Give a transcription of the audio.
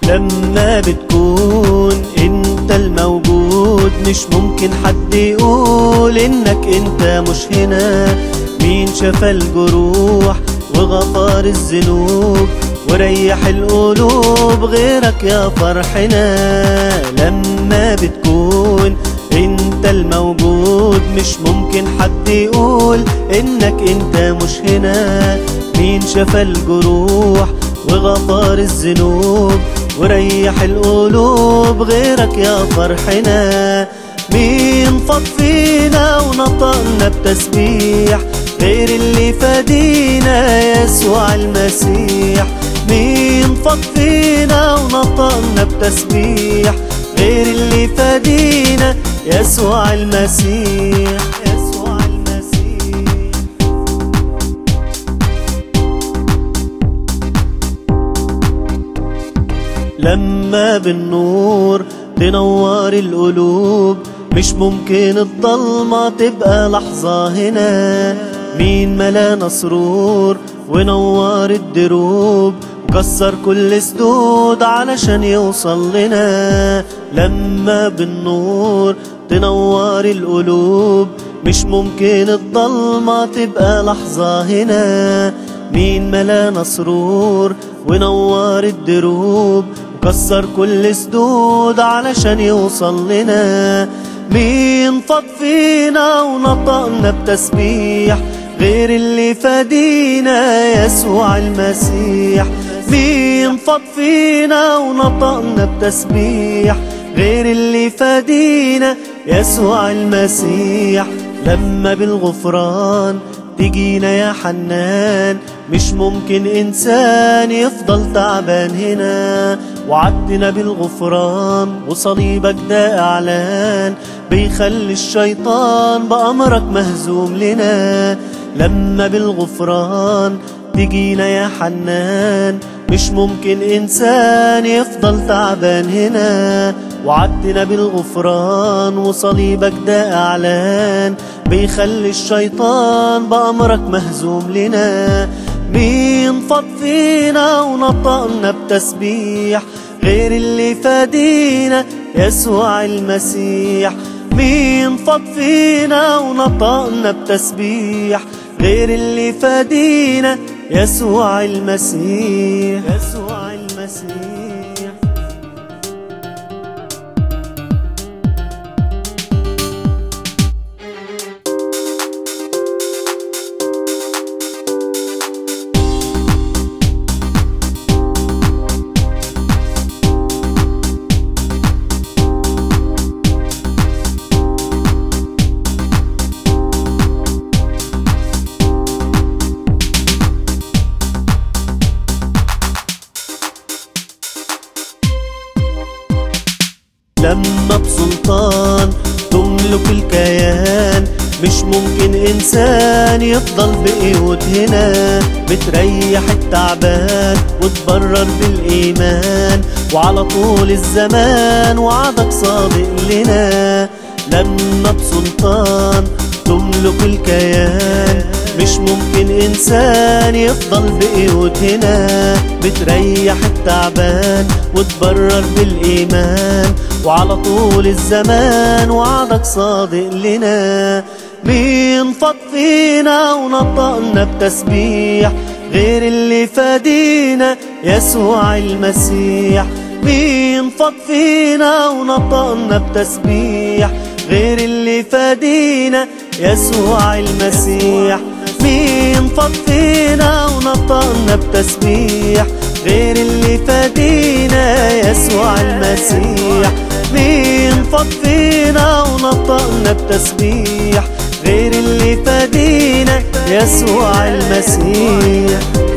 لما بتكون انت الموجود مش ممكن حد يقول انك انت مش هنا مين شفى الجروح وغفر الذنوب وريح القلوب غيرك يا فرحنا لما بتكون انت الموجود مش ممكن حد يقول انك انت مش هنا مين شفى الجروح وغفر الذنوب وريح القلوب غيرك يا فرحنا مين فاض فينا ونطقنا بتسبيح غير اللي فدينا يسوع المسيح مين فاض فينا ونطقنا بتسبيح غير اللي فدينا يسوع المسيح يسوع المسيح لما بالنور تنور القلوب مش ممكن الضلمة تبقى لحظة هنا مين ملانا سرور ونور الدروب وكسر كل سدود علشان يوصل لنا لما بالنور تنور القلوب مش ممكن الضلمة تبقى لحظة هنا مين ملانا سرور ونور الدروب وكسر كل سدود علشان يوصل لنا مين فاض فينا ونطقنا بتسبيح غير اللي فدينا يسوع المسيح مين فاض فينا ونطقنا بتسبيح غير اللي فدينا يسوع المسيح لما بالغفران تجينا يا حنان مش ممكن إنسان يفضل تعبان هنا وعدنا بالغفران وصليبك ده إعلان بيخلي الشيطان بأمرك مهزوم لنا لما بالغفران تجينا يا حنان مش ممكن إنسان يفضل تعبان هنا وعدنا بالغفران وصليبك ده إعلان بيخلي الشيطان بأمرك مهزوم لنا مين فاض فينا ونطقنا بتسبيح غير اللي فادينا يسوع المسيح مين فاض فينا ونطقنا بتسبيح غير اللي فادينا يسوع المسيح يسوع المسيح لما بسلطان تملك الكيان مش ممكن إنسان يفضل بقيود هنا بتريح التعبان وتبرر بالإيمان وعلى طول الزمان وعدك صادق لنا لما بسلطان تملك الكيان مش ممكن إنسان يفضل بقيود هنا بتريح التعبان وتبرر بالإيمان وعلى طول الزمان وعدك صادق لنا مين فاض فينا ونطقنا بتسبيح غير اللي فادينا يسوع المسيح مين فاض فينا ونطقنا بتسبيح غير اللي فادينا يسوع المسيح مين فاض فينا ونطقنا بتسبيح غير اللي فادينا يسوع المسيح مين فاض فينا ونطقنا بتسبيح غير اللي فادينا يسوع المسيح